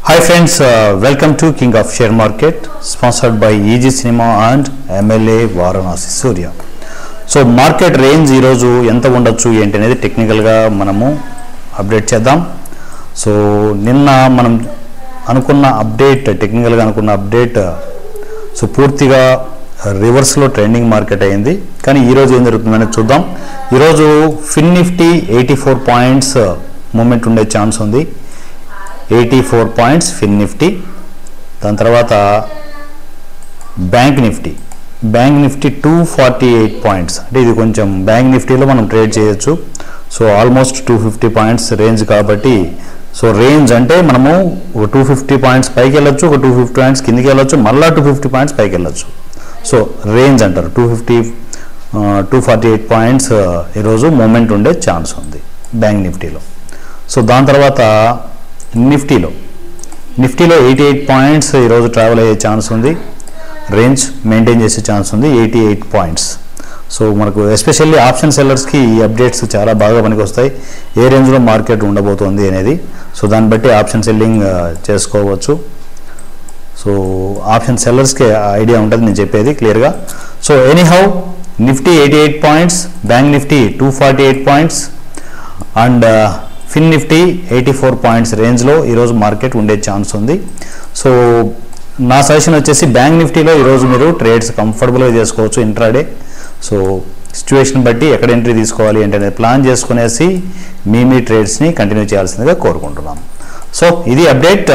Hi friends, uh, welcome to King of Share Market, sponsored by EG Cinema and MLA Varanasi Surya. So market range ఈరోజు ఎంత ఉండొచ్చు ఏంటి అనేది టెక్నికల్గా మనము అప్డేట్ చేద్దాం సో నిన్న మనం అనుకున్న అప్డేట్ టెక్నికల్గా అనుకున్న అప్డేట్ సో పూర్తిగా రివర్స్లో ట్రెండింగ్ మార్కెట్ అయింది కానీ ఈరోజు ఏం జరుగుతుందనేది చూద్దాం ఈరోజు Fin Nifty eighty four points moment ఉండే ఛాన్స్ ఉంది eighty four points Fin Nifty దాని తర్వాత Bank Nifty Bank Nifty two forty eight points అంటే ఇది కొంచెం బ్యాంక్ నిఫ్టీలో మనం ట్రేడ్ చేయొచ్చు so almost two fifty points range కాబట్టి సో రేంజ్ అంటే మనము ఒక టూ ఫిఫ్టీ పాయింట్స్ పైకి వెళ్ళొచ్చు ఒక టూ ఫిఫ్టీ పాయింట్స్ కిందికి వెళ్ళొచ్చు మళ్ళీ టూ ఫిఫ్టీ పాయింట్స్ పైకి వెళ్ళొచ్చు సో రేంజ్ అంటారు two fifty two forty eight points ఈరోజు మూమెంట్ ఉండే ఛాన్స్ ఉంది బ్యాంక్ నిఫ్టీలో సో దాని తర్వాత నిఫ్టీలో నిఫ్టీలో ఎయిటీ ఎయిట్ పాయింట్స్ ఈరోజు ట్రావెల్ అయ్యే ఛాన్స్ ఉంది రేంజ్ మెయింటైన్ చేసే ఛాన్స్ ఉంది ఎయిటీ ఎయిట్ పాయింట్స్ సో మనకు ఎస్పెషల్లీ ఆప్షన్ సెల్లర్స్కి ఈ అప్డేట్స్ చాలా బాగా పనికి వస్తాయి ఏ రేంజ్లో మార్కెట్ ఉండబోతోంది అనేది సో దాన్ని బట్టి ఆప్షన్ సెల్లింగ్ చేసుకోవచ్చు సో ఆప్షన్ సెల్లర్స్కి ఐడియా ఉంటుంది నేను చెప్పేది క్లియర్గా so anyhow Nifty eighty eight points Bank Nifty two forty eight points and Fin Nifty eighty four points రేంజ్లో ఈరోజు మార్కెట్ ఉండే ఛాన్స్ ఉంది సో నా సజెషన్ వచ్చేసి బ్యాంక్ నిఫ్టీలో ఈరోజు మీరు ట్రేడ్స్ కంఫర్టబుల్గా చేసుకోవచ్చు ఇంట్రాడే సో సిచ్యువేషన్ బట్టి ఎక్కడ ఎంట్రీ తీసుకోవాలి ఏంటనేది ప్లాన్ చేసుకునేసి మీ మీ ట్రేడ్స్ని కంటిన్యూ చేయాల్సిందిగా కోరుకుంటున్నాం సో ఇది అప్డేట్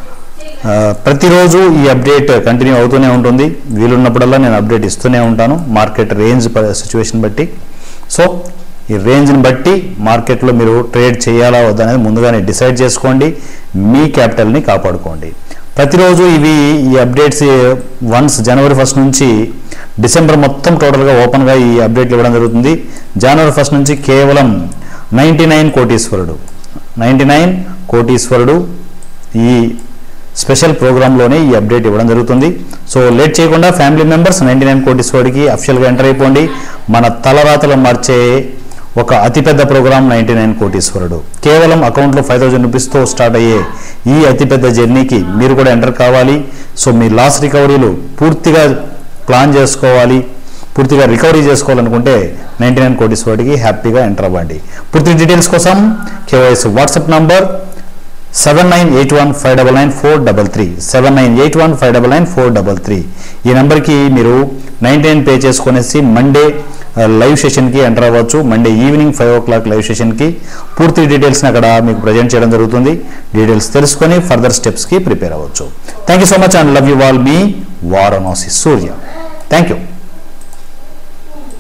ఆ, ప్రతిరోజు ఈ అప్డేట్ కంటిన్యూ అవుతూనే ఉంటుంది వీలున్నప్పుడల్లా నేను అప్డేట్ ఇస్తూనే ఉంటాను మార్కెట్ రేంజ్ సిచ్యువేషన్ బట్టి సో ఈ రేంజ్ని బట్టి మార్కెట్లో మీరు ట్రేడ్ చేయాలా వద్దనేది ముందుగానే డిసైడ్ చేసుకోండి మీ క్యాపిటల్ని కాపాడుకోండి ప్రతిరోజు ఇవి ఈ అప్డేట్స్ వన్స్ జనవరి ఫస్ట్ నుంచి డిసెంబర్ మొత్తం టోటల్గా ఓపెన్గా ఈ అప్డేట్లు ఇవ్వడం జరుగుతుంది జనవరి ఫస్ట్ నుంచి కేవలం నైంటీ నైన్ కోటీశ్వరుడు నైంటీ నైన్ కోటీశ్వరుడు ఈ స్పెషల్ ప్రోగ్రాంలోనే ఈ అప్డేట్ ఇవ్వడం జరుగుతుంది సో లేట్ చేయకుండా ఫ్యామిలీ మెంబర్స్ నైంటీ నైన్ కోటీశ్వరుడికి అఫిషియల్గా ఎంటర్ అయిపోండి మన తలరాతలు మార్చే ఒక అతిపెద్ద ప్రోగ్రామ్ నైంటీ నైన్ కోటీశ్వరుడు కేవలం అకౌంట్లో ఫైవ్ థౌజండ్ రూపీస్తో స్టార్ట్ అయ్యే ఈ అతిపెద్ద జర్నీకి మీరు కూడా ఎంటర్ కావాలి సో మీ లాస్ రికవరీలు పూర్తిగా ప్లాన్ చేసుకోవాలి పూర్తిగా రికవరీ చేసుకోవాలనుకుంటే నైంటీ నైన్ కోటీశ్వరుడికి హ్యాపీగా ఎంటర్ అవ్వండి పూర్తి డీటెయిల్స్ కోసం KYS WhatsApp number seven nine eight one five double nine four double three seven nine eight one five double nine four double three ఈ నెంబర్కి మీరు నైంటీ నైన్ పే చేసుకునేసి Monday live సెషన్కి enter అవ్వచ్చు Monday evening five o'clock live సెషన్కి పూర్తి డీటెయిల్స్ని అక్కడ మీకు ప్రజెంట్ చేయడం జరుగుతుంది డీటెయిల్స్ తెలుసుకొని ఫర్దర్ స్టెప్స్కి ప్రిపేర్ అవ్వచ్చు thank you so much and love you all మీ వారణాసి సూర్య థ్యాంక్ యూ